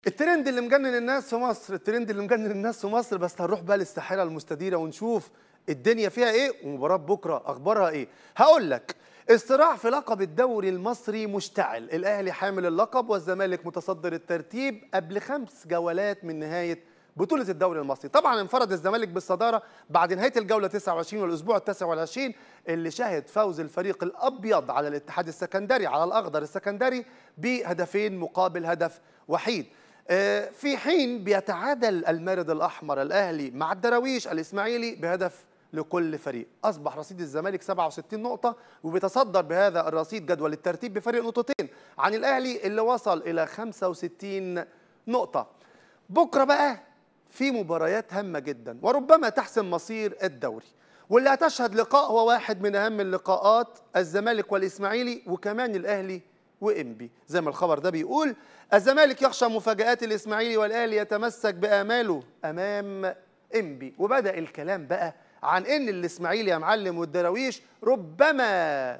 الترند اللي مجنن الناس في مصر الترند اللي مجنن الناس في مصر بس هنروح بقى للساحره المستديره ونشوف الدنيا فيها ايه ومباراه بكره اخبارها ايه هقول لك الصراع في لقب الدوري المصري مشتعل الاهلي حامل اللقب والزمالك متصدر الترتيب قبل خمس جولات من نهايه بطولة الدوري المصري طبعا انفرد الزمالك بالصدارة بعد نهاية الجولة 29 والأسبوع التاسع والعشرين اللي شهد فوز الفريق الأبيض على الاتحاد السكندري على الأخضر السكندري بهدفين مقابل هدف وحيد آه، في حين بيتعادل المارد الأحمر الأهلي مع الدراويش الإسماعيلي بهدف لكل فريق أصبح رصيد الزمالك 67 نقطة وبيتصدر بهذا الرصيد جدول الترتيب بفرق نقطتين عن الأهلي اللي وصل إلى 65 نقطة بكرة بقى في مباريات هامة جدا وربما تحسم مصير الدوري واللي هتشهد لقاء هو واحد من أهم اللقاءات الزمالك والإسماعيلي وكمان الأهلي وإنبي زي ما الخبر ده بيقول الزمالك يخشى مفاجآت الإسماعيلي والأهلي يتمسك بآماله أمام إنبي وبدأ الكلام بقى عن إن الإسماعيلي يا معلم والدراويش ربما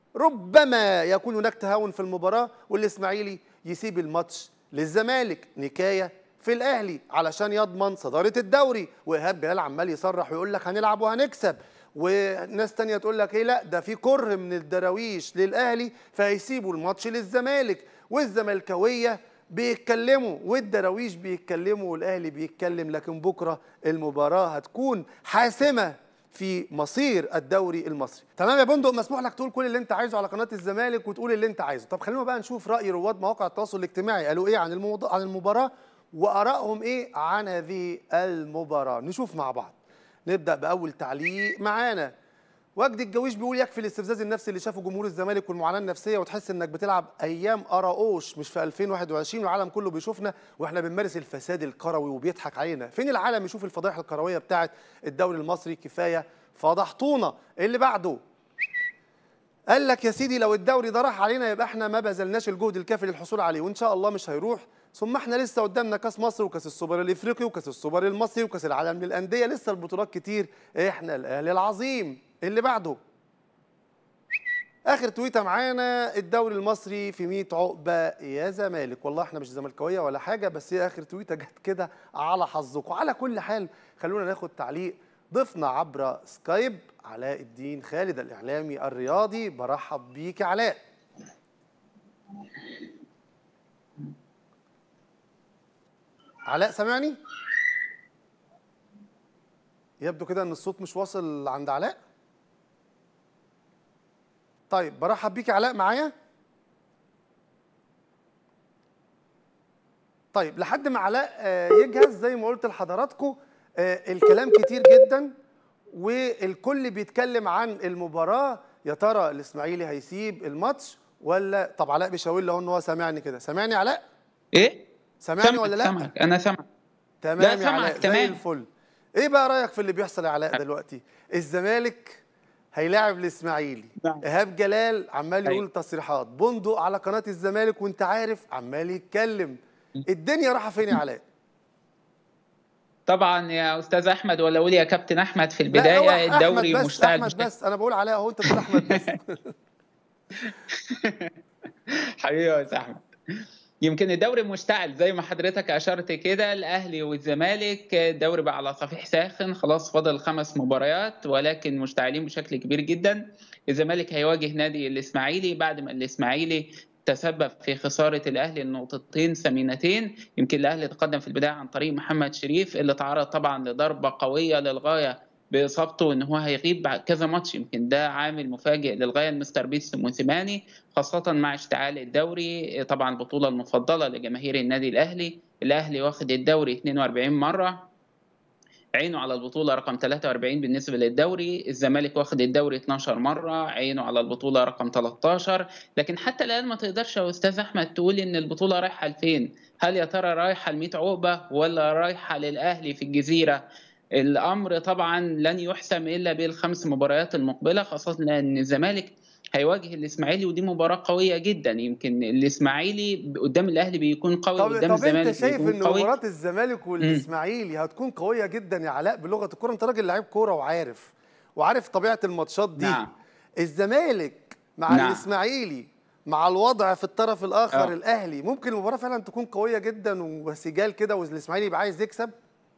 ربما يكون هناك تهاون في المباراة والإسماعيلي يسيب الماتش للزمالك نكاية في الأهلي علشان يضمن صدارة الدوري وإيهاب جلال عمال يصرح ويقول لك هنلعب وهنكسب وناس تانية تقول لك ايه لا ده في كره من الدراويش للأهلي فهيسيبوا الماتش للزمالك والزملكاوية بيتكلموا والدراويش بيتكلموا والأهلي بيتكلم لكن بكرة المباراة هتكون حاسمة في مصير الدوري المصري تمام يا بندق مسموح لك تقول كل اللي انت عايزه على قناه الزمالك وتقول اللي انت عايزه طب خلينا بقى نشوف راي رواد مواقع التواصل الاجتماعي قالوا ايه عن الموضوع عن المباراه وارائهم ايه عن هذه المباراه نشوف مع بعض نبدا باول تعليق معانا وجدي الجويش بيقول يكفي الاستفزاز النفسي اللي شافه جمهور الزمالك والمعاناه النفسيه وتحس انك بتلعب ايام اراوش مش في 2021 والعالم كله بيشوفنا واحنا بنمارس الفساد الكروي وبيضحك علينا فين العالم يشوف الفضائح الكرويه بتاعه الدوري المصري كفايه فضحتونا اللي بعده قال لك يا سيدي لو الدوري ده راح علينا يبقى احنا ما بذلناش الجهد الكافي للحصول عليه وان شاء الله مش هيروح ثم احنا لسه قدامنا كاس مصر وكاس السوبر الافريقي وكاس السوبر المصري وكاس العالم للانديه لسه البطولات كتير احنا الاهلي العظيم اللي بعده اخر تويته معانا الدوري المصري في 100 عقبه يا زمالك والله احنا مش زملكاويه ولا حاجه بس هي اخر تويته جت كده على حظكم على كل حال خلونا ناخد تعليق ضيفنا عبر سكايب علاء الدين خالد الاعلامي الرياضي برحب بيك يا علاء علاء سامعني يبدو كده ان الصوت مش واصل عند علاء طيب برحب بيك يا علاء معايا طيب لحد ما علاء آه، يجهز زي ما قلت لحضراتكم آه، الكلام كتير جدا والكل بيتكلم عن المباراه يا ترى الاسماعيلي هيسيب الماتش ولا طب علاء بيشاور لي اهو ان هو سامعني كده سامعني علاء ايه سامعني سامعك ولا لا سامعك انا سامعك تمام لا، يا سامعك علاء زي تمام. الفل ايه بقى رايك في اللي بيحصل يا علاء دلوقتي الزمالك هيلاعب الاسماعيلي نعم. ايهاب جلال عمال يقول أيوة. تصريحات بندق على قناه الزمالك وانت عارف عمال يتكلم الدنيا رايحه فين يا علاء طبعا يا استاذ احمد ولا اقول يا كابتن احمد في لا، هو البدايه أحمد الدوري بس مشتعل احمد بشكل بس انا بقول علاء اهو انت بتقول احمد بس حبيبي يا استاذ احمد يمكن الدوري مشتعل زي ما حضرتك اشرت كده الاهلي والزمالك الدوري بقى على صفيح ساخن خلاص فاضل خمس مباريات ولكن مشتعلين بشكل كبير جدا الزمالك هيواجه نادي الاسماعيلي بعد ما الاسماعيلي تسبب في خساره الاهلي النقطتين ثمينتين يمكن الاهلي تقدم في البدايه عن طريق محمد شريف اللي تعرض طبعا لضربه قويه للغايه باصابته ان هو هيغيب بعد كذا ماتش يمكن ده عامل مفاجئ للغايه لمستر بيتس موسيماني خاصه مع اشتعال الدوري طبعا البطوله المفضله لجماهير النادي الاهلي الاهلي واخد الدوري 42 مره عينه على البطوله رقم 43 بالنسبه للدوري الزمالك واخد الدوري 12 مره عينه على البطوله رقم 13 لكن حتى الان ما تقدرش يا استاذ احمد تقول ان البطوله رايحه لفين هل يا ترى رايحه ل 100 عقبه ولا رايحه للاهلي في الجزيره الامر طبعا لن يحسم الا بالخمس مباريات المقبله خاصه ان الزمالك هيواجه الاسماعيلي ودي مباراه قويه جدا يمكن الاسماعيلي قدام الاهلي بيكون قوي طب قدام طب انت الزمالك شايف بيكون ان قوي مباراه الزمالك والاسماعيلي هتكون قويه جدا يا علاء بلغه الكوره انت راجل لعيب كوره وعارف وعارف طبيعه الماتشات دي نعم. الزمالك مع نعم. الاسماعيلي مع الوضع في الطرف الاخر آه. الاهلي ممكن المباراه فعلا تكون قويه جدا وسجال كده والاسماعيلي يبقى عايز يكسب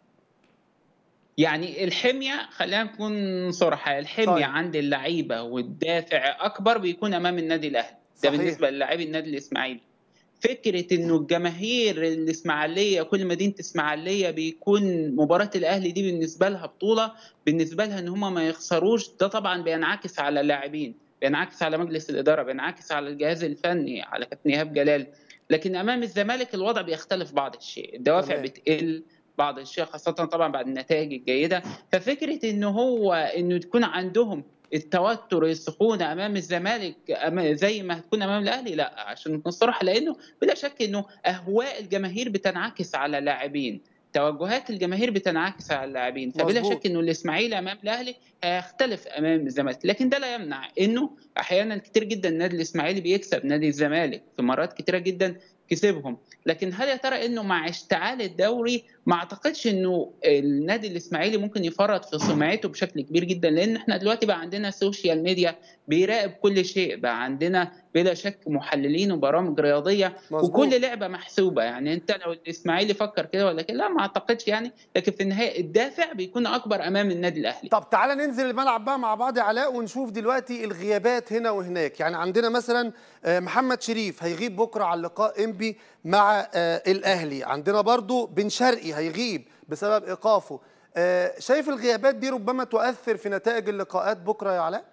يعني الحميه خلينا نكون صراحه الحميه طيب. طيب. عند اللعيبه والدافع اكبر بيكون امام النادي الاهلي ده صحيح. بالنسبه للاعبي النادي الاسماعيلي فكره انه الجماهير الاسماعيليه كل مدينه اسماعيليه بيكون مباراه الاهلي دي بالنسبه لها بطوله بالنسبه لها ان هم ما يخسروش ده طبعا بينعكس على اللاعبين بينعكس على مجلس الاداره بينعكس على الجهاز الفني على كابتن ايهاب جلال لكن امام الزمالك الوضع بيختلف بعض الشيء الدوافع تمام. بتقل بعض الشيء خاصه طبعا بعد النتائج الجيده ففكره انه هو انه تكون عندهم التوتر السخونه امام الزمالك أما- زي ما هتكون امام الاهلي لا عشان نكون صراحه لانه بلا شك انه اهواء الجماهير بتنعكس على اللاعبين توجهات الجماهير بتنعكس على اللاعبين فبلا مظبوط. شك انه الاسماعيلي امام الاهلي هيختلف امام الزمالك لكن ده لا يمنع انه احيانا كتير جدا النادي الاسماعيلي بيكسب نادي الزمالك في مرات كتيره جدا كسبهم لكن هل يا ترى انه مع اشتعال الدوري ما اعتقدش انه النادي الاسماعيلي ممكن يفرط في سمعته بشكل كبير جدا لان احنا دلوقتي بقى عندنا سوشيال ميديا بيراقب كل شيء بقى عندنا بلا شك محللين وبرامج رياضيه مظبوط. وكل لعبه محسوبه يعني انت لو الاسماعيلي فكر كده ولا كده لا ما اعتقدش يعني لكن في النهايه الدافع بيكون اكبر امام النادي الاهلي طب تعالى ننزل الملعب بقى مع بعض يا علاء ونشوف دلوقتي الغيابات هنا وهناك يعني عندنا مثلا آه، محمد شريف هيغيب بكره على لقاء انبي مع آه، الاهلي عندنا برضو بن شرقي هيغيب بسبب ايقافه آه، شايف الغيابات دي ربما تؤثر في نتائج اللقاءات بكره يا علاء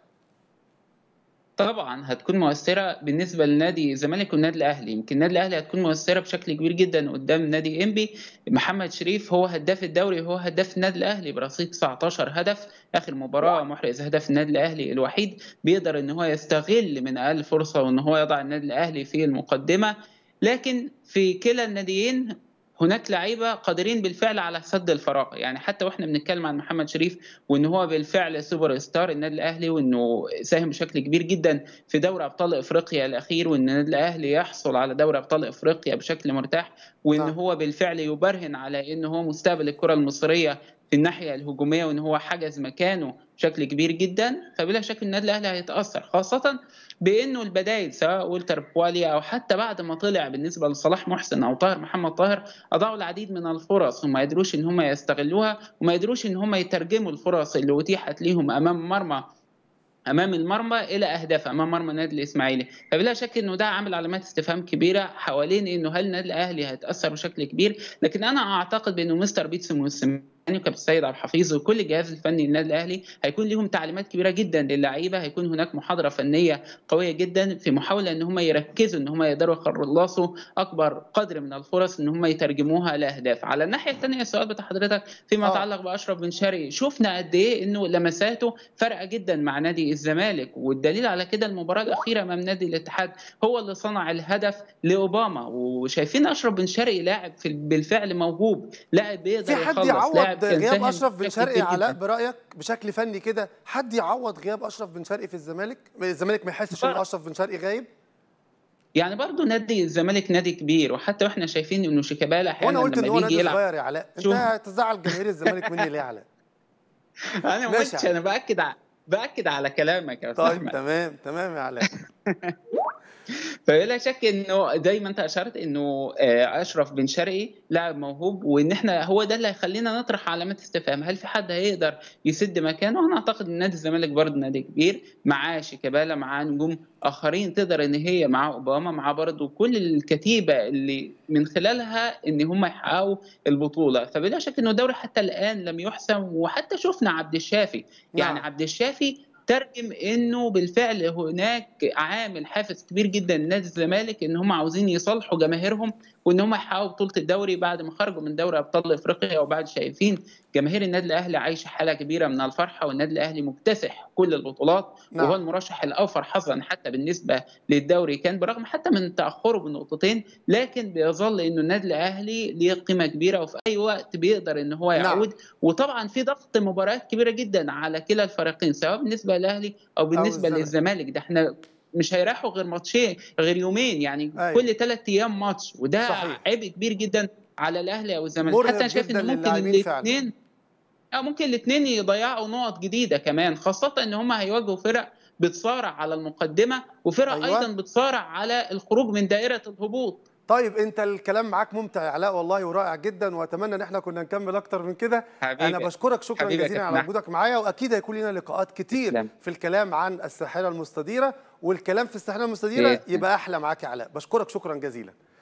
طبعا هتكون مؤثره بالنسبه لنادي الزمالك والنادي الاهلي يمكن النادي الاهلي هتكون مؤثره بشكل كبير جدا قدام نادي انبي محمد شريف هو هداف الدوري وهو هداف النادي الاهلي برصيد 19 هدف اخر مباراه محرز هدف النادي الاهلي الوحيد بيقدر ان هو يستغل من اقل فرصه وان هو يضع النادي الاهلي في المقدمه لكن في كلا الناديين هناك لعيبه قادرين بالفعل على سد الفراغ يعني حتى واحنا بنتكلم عن محمد شريف وان هو بالفعل سوبر ستار النادي الاهلي وانه ساهم بشكل كبير جدا في دوري ابطال افريقيا الاخير وان النادي الاهلي يحصل على دوري ابطال افريقيا بشكل مرتاح وان نعم. هو بالفعل يبرهن على ان هو مستقبل الكره المصريه في الناحيه الهجوميه وان هو حجز مكانه بشكل كبير جدا فبلا شك النادي الاهلي هيتاثر خاصه بانه البدائل سواء ولتر بواليا او حتى بعد ما طلع بالنسبه لصلاح محسن او طاهر محمد طاهر اضاعوا العديد من الفرص وما قدروش ان هم يستغلوها وما قدروش ان هم يترجموا الفرص اللي اتيحت ليهم امام مرمى امام المرمى الى اهداف امام مرمى النادي الاسماعيلي فبلا شك انه ده عامل علامات استفهام كبيره حوالين انه هل النادي الاهلي هيتاثر بشكل كبير لكن انا اعتقد بانه مستر بيتس موسيماني وكابتن السيد عبد الحفيظ وكل الجهاز الفني للنادي الاهلي هيكون لهم تعليمات كبيره جدا للعيبه هيكون هناك محاضره فنيه قويه جدا في محاوله ان هم يركزوا ان هم يقدروا يخلصوا اكبر قدر من الفرص ان هم يترجموها لاهداف على الناحيه الثانيه السؤال بتاع حضرتك فيما آه. يتعلق باشرف بن شرقي شفنا قد ايه انه لمساته فارقه جدا مع نادي الزمالك والدليل على كده المباراه الاخيره امام نادي الاتحاد هو اللي صنع الهدف لاوباما وشايفين اشرف بن شرقي لاعب في بالفعل موهوب لاعب بيقدر في حد يخلص يعوض لاعب كان غياب ساهم اشرف بن بشكل شرقي كبير علاء جداً. برايك بشكل فني كده حد يعوض غياب اشرف بن شرقي في الزمالك الزمالك ما يحسش ان بقى. اشرف بن شرقي غايب يعني برضه نادي الزمالك نادي كبير وحتى واحنا شايفين انه شيكابالا احيانا وانا قلت ان لما هو بيجي نادي يلعب صغير يا علاء انت شوف. هتزعل جماهير الزمالك مني ليه يا علاء انا ما ماشي قلتش يا انا باكد ع... باكد على كلامك يا استاذ طيب احمد تمام تمام يا علاء فبلا شك انه زي ما انت اشرت انه آه، اشرف بن شرقي لاعب موهوب وان احنا هو ده اللي هيخلينا نطرح علامات استفهام هل في حد هيقدر يسد مكانه انا اعتقد ان نادي الزمالك برضه نادي كبير معاه شيكابالا معاه نجوم اخرين تقدر ان هي مع اوباما مع برضه كل الكتيبه اللي من خلالها ان هم يحققوا البطوله فبلا شك انه الدوري حتى الان لم يحسم وحتى شفنا عبد الشافي يعني نعم. عبد الشافي ترجم انه بالفعل هناك عامل حافز كبير جدا لنادي الزمالك ان هم عاوزين يصالحوا جماهيرهم وان هم يحققوا بطوله الدوري بعد ما خرجوا من دوري ابطال افريقيا وبعد شايفين جماهير النادي الاهلي عايشه حاله كبيره من الفرحه والنادي الاهلي مكتسح كل البطولات نعم. وهو المرشح الاوفر حظا حتى بالنسبه للدوري كان برغم حتى من تاخره بنقطتين لكن بيظل انه النادي الاهلي ليه قيمه كبيره وفي اي وقت بيقدر ان هو نعم. يعود وطبعا في ضغط مباريات كبيره جدا على كلا الفريقين سواء بالنسبه للاهلي او بالنسبه الزمالك. للزمالك ده احنا مش هيريحوا غير ماتشين غير يومين يعني أيوة. كل ثلاث ايام ماتش وده صحيح. عبء كبير جدا على الاهلي او الزمالك مرهق حتى انا شايف جداً ان ممكن للاعبين فعلاً. الاثنين اه ممكن الاثنين يضيعوا نقط جديده كمان خاصه ان هم هيواجهوا فرق بتصارع على المقدمه وفرق أيوة. ايضا بتصارع على الخروج من دائره الهبوط طيب انت الكلام معاك ممتع يا علاء والله ورائع جدا واتمنى ان احنا كنا نكمل اكتر من كده حبيبي انا بشكرك شكرا حبيبي يا جزيلا كابتن على وجودك معايا واكيد هيكون لنا لقاءات كتير تسلم. في الكلام عن الساحره المستديره والكلام في الساحره المستديره بإذن يبقى احلى معاك يا علاء بشكرك شكرا جزيلا